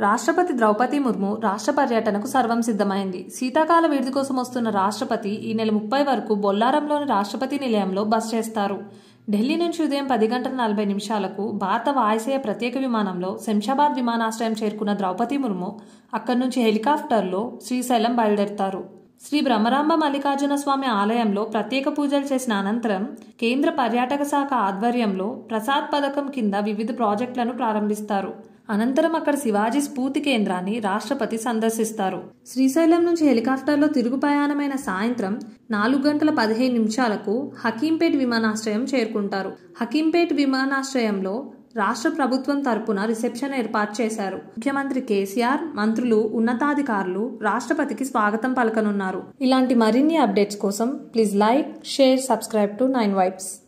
రాష్ట్రపతి ద్రౌపది ముర్ము రాష్ట్ర పర్యటనకు సర్వం సిద్ధమైంది శీతాకాల విడిది కోసం వస్తున్న రాష్ట్రపతి ఈ నెల ముప్పై వరకు బొల్లారంలోని రాష్ట్రపతి నిలయంలో బస చేస్తారు ఢిల్లీ నుంచి ఉదయం పది గంటల నలభై నిమిషాలకు భారత వాయుసేన ప్రత్యేక విమానంలో శంషాబాద్ విమానాశ్రయం చేరుకున్న ద్రౌపది ముర్ము అక్కడి నుంచి హెలికాప్టర్లో శ్రీశైలం బయలుదేరుతారు శ్రీ బ్రహ్మరాంబ మల్లికార్జున స్వామి ఆలయంలో ప్రత్యేక పూజలు చేసిన అనంతరం కేంద్ర పర్యాటక శాఖ ఆధ్వర్యంలో ప్రసాద్ పథకం కింద వివిధ ప్రాజెక్టులను ప్రారంభిస్తారు అనంతరం అక్కడ శివాజీ స్ఫూర్తి కేంద్రాన్ని రాష్ట్రపతి సందర్శిస్తారు శ్రీశైలం నుంచి హెలికాప్టర్లో తిరుగు ప్రయాణమైన సాయంత్రం నాలుగు గంటల పదిహేను నిమిషాలకు హకీంపేట్ విమానాశ్రయం చేరుకుంటారు హకీంపేట్ విమానాశ్రయంలో రాష్ట్ర ప్రభుత్వం తరపున రిసెప్షన్ ఏర్పాటు చేశారు ముఖ్యమంత్రి కేసీఆర్ మంత్రులు ఉన్నతాధికారులు రాష్ట్రపతికి స్వాగతం పలకనున్నారు ఇలాంటి మరిన్ని అప్డేట్స్ కోసం please like share subscribe to Nine vibes